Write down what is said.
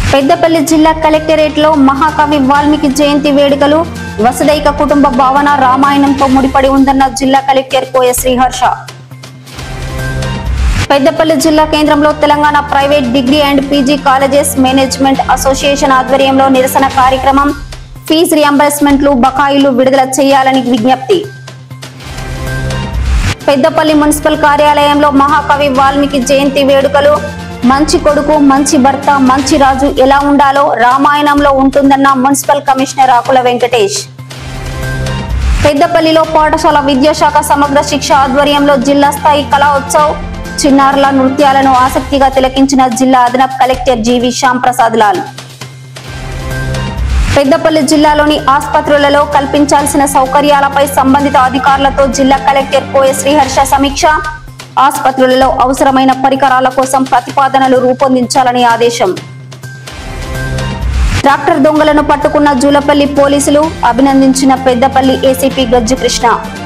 పెద్దపల్లి జిల్లా కలెక్టరేట్ లో మహాకవి వాల్మీకి జయంతి వేడుకలు వసుదైక కుటుంబ భావన రామాయణంతో ముడిపడి ఉందన్న జిల్లా కలెక్టర్ కోయ శ్రీహర్ష పెద్దపల్లి జిల్లా కేంద్రంలో Telangana private degree and PG colleges management association ఆధ్వర్యంలో నిరసన కార్యక్రమం ఫీజు రియంబర్స్మెంట్లు బకాయిలు విడుదల చేయాలని విజ్ఞప్తి పెద్దపల్లి మున్సిపల్ కార్యాలయంలో మహాకవి వాల్మీకి జయంతి వేడుకలు మంచి కొడుకు మంచి భర్త మంచి రాజు ఎలా ఉండాలో రామాయణంలో ఉంటుందన్న మున్సిపల్ కమిషనర్ ఆకుల వెంకటేష్ పెద్దపల్లిలో పాఠశాల విద్యాశాఖ సమగ్ర శిక్ష ఆధ్వర్యంలో జిల్లా స్థాయి కళా ఉత్సవ్ చిన్నారుల నృత్యాలను ఆసక్తిగా తిలకించిన జిల్లా అదనపు కలెక్టర్ జీవి శ్యామ్ ప్రసాద్ లాల్ పెద్దపల్లి జిల్లాలోని ఆసుపత్రులలో కల్పించాల్సిన సౌకర్యాలపై సంబంధిత అధికారులతో జిల్లా కలెక్టర్ కోయ శ్రీహర్ష సమీక్ష ఆసుపత్రులలో అవసరమైన పరికరాల కోసం ప్రతిపాదనలు రూపొందించాలని ఆదేశం ట్రాక్టర్ దొంగలను పట్టుకున్న జూలపల్లి పోలీసులు అభినందించిన పెద్దపల్లి ఏసీపీ గజ్జు కృష్ణ